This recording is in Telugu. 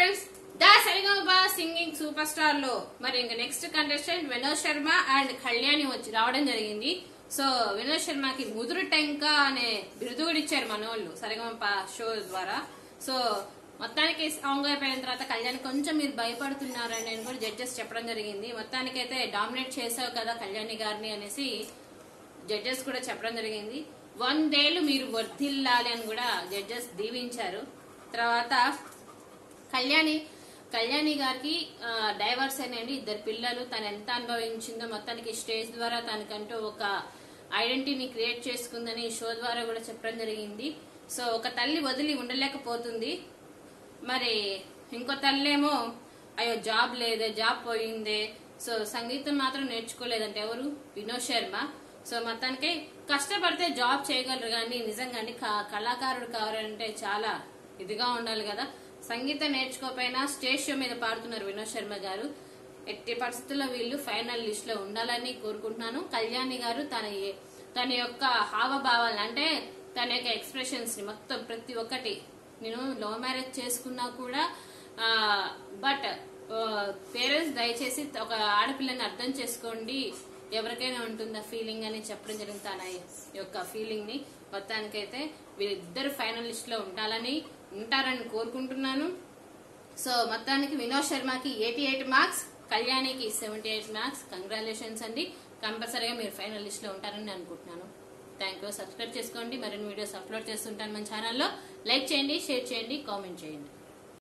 ఫ్రెండ్స్ దా సరిగమప సింగింగ్ సూపర్ స్టార్ లో మరి ఇంకా next contestant Vinod Sharma and Kalyani వచ్చి రావడం జరిగింది సో వినోద్ శర్మకి ముదురు టెంక అనే బిరుదు కూడా ఇచ్చారు మన వాళ్ళు సరిగమప షో ద్వారా సో మొత్తానికి సాంగ్ అయిపోయిన తర్వాత కళ్యాణ్ కొంచెం మీరు భయపడుతున్నారని నేను కూడా జడ్జెస్ చెప్పడం జరిగింది మొత్తానికైతే డామినేట్ చేసావు కదా కళ్యాణి గారిని అనేసి జడ్జెస్ కూడా చెప్పడం జరిగింది వందేళ్లు మీరు వర్ధిల్లాలి అని కూడా జడ్జెస్ దీవించారు తర్వాత కళ్యాణి కళ్యాణి గారికి డైవర్స్ అయినండి ఇద్దరు పిల్లలు తను ఎంత అనుభవించిందో మొత్తానికి స్టేజ్ ద్వారా తనకంటూ ఒక ఐడెంటిటీని క్రియేట్ చేసుకుందని షో ద్వారా కూడా చెప్పడం జరిగింది సో ఒక తల్లి వదిలి ఉండలేకపోతుంది మరి ఇంకో తల్లేమో అయ్యో జాబ్ లేదే జాబ్ పోయిందే సో సంగీతం మాత్రం నేర్చుకోలేదంటే ఎవరు వినోద్ శర్మ సో మొత్తానికి కష్టపడితే జాబ్ చేయగలరు కానీ నిజంగా అండి క- కళాకారుడు కావాలంటే చాలా ఇదిగా ఉండాలి కదా సంగీతం నేర్చుకోకపోయినా స్టేజ్ షో మీద పాడుతున్నారు వినోద్ శర్మ గారు ఎట్టి పరిస్థితుల్లో వీళ్ళు ఫైనల్ లిస్ట్ లో ఉండాలని కోరుకుంటున్నాను కళ్యాణి గారు తన ఏ- తన యొక్క హావభావాలు అంటే తన యొక్క ఎక్స్ప్రెషన్స్ ని మొత్తం ప్రతి ఒక్కటి నేను లవ్ మ్యారేజ్ చేసుకున్నా కూడా బట్ పేరెంట్స్ దయచేసి ఒక ఆడపిల్లని అర్థం చేసుకోండి ఎవరికైనా ఉంటుందా ఫీలింగ్ అని చెప్పడం జరిగింది తన యొక్క ఫీలింగ్ ని మొత్తానికైతే వీళ్ళిద్దరు ఫైనల్ లిస్ట్ లో ఉండాలని ఉంటారని కోరుకుంటున్నాను సో మొత్తానికి వినోద్ శర్మకి ఎయిటీ ఎయిట్ మార్క్స్ కళ్యాణికి సెవెంటీ ఎయిట్ మార్క్స్ కంగ్రాచులేషన్స్ అండి కంపల్సరీగా మీరు ఫైనల్ లిస్ట్ లో ఉంటారని నేను అనుకుంటున్నాను థ్యాంక్ యూ సబ్స్క్రైబ్ చేసుకోండి మరిన్ని వీడియోస్ అప్లోడ్ చేస్తుంటాను మన ఛానల్లో లైక్ చేయండి షేర్ చేయండి కామెంట్ చేయండి